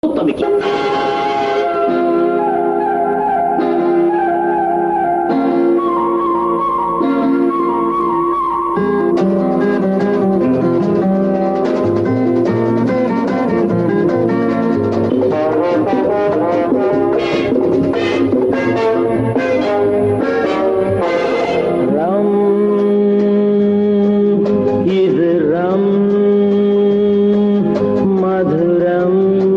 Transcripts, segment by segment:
தம்பிக்கு ரம் இது ரம் மதுரம்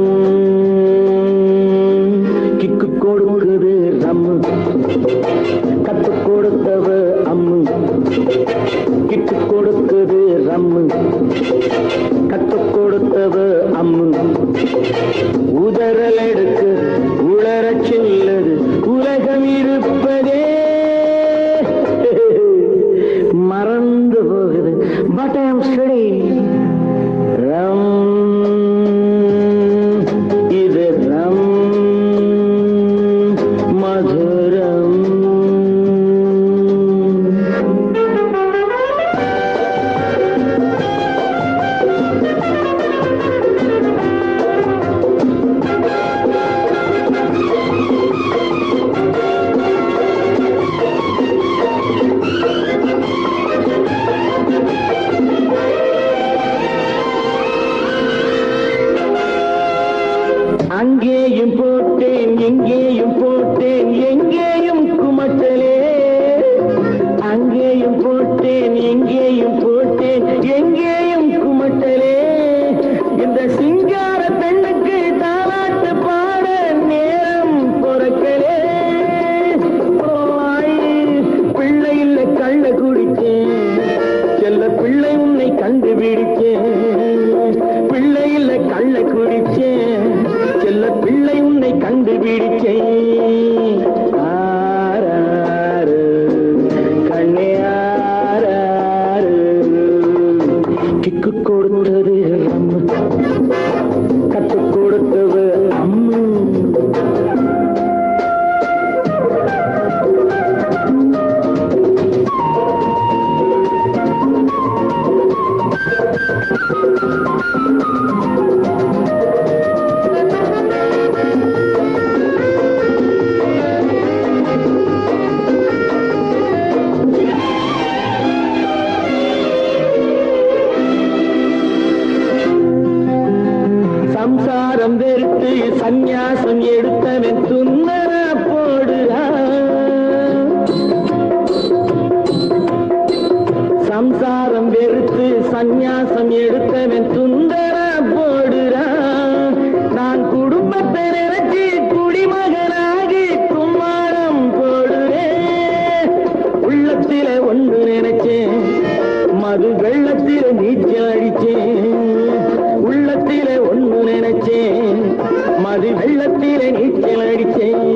கிக்கு கொடுக்குது ரம் கத்து கொடுத்தவ அம்மு கிட்டு கொடுக்குது ரம்மு கத்து கொடுத்தவ அம்மு உதறல் எடுக்கு உளரச் சொல்லுது உலகம் இருப்பதே மறந்து போகுது பட் ஐ எம் ஸ்டடி ரம் இது ரம் மதுரம் அங்கேயும் போட்டேன் எங்கேயும் போட்டேன் எங்கேயும் குமட்டலே அங்கேயும் போட்டேன் எங்கேயும் போட்டேன் எங்கேயும் குமட்டலே இந்த சிங்கார பெண்ணுக்கு தாலாட்டு பாட நேரம் பொறக்கலே ஓய், பிள்ளை இல்ல கள்ள குடிச்சேன் செல்ல பிள்ளை உன்னை கண்டுபிடிச்சேன் பிள்ளை இல்ல கள்ள குடிச்சேன் செல்ல பிள்ளை உன்னை கண்டுபிடிச்சேன் ஆராரு, கண்ணே ஆராரு. கிக்கு கொடுத்தது ரம்மு கத்து கொடுத்தது அம்மு சம்சாரம் வெறுத்து சந்நியாசம் எடுத்தவன் துன்னர போடுறான் சம்சாரம் வெறுத்து சந்நியாசம் எடுத்தவன் துந்தர போடுறான் நான் குடும்பத்தை நினைச்சு குடிமகனாகி கும்மாரம் போடுறேன் உள்ளத்தில ஒன்று நினைச்சேன் மது வெள்ளத்தில நீச்சல் அடிச்சேன் உள்ளத்தில ஒன்று நினைச்சேன் மது வெள்ளத்தில நீச்சல் அடிச்சேன்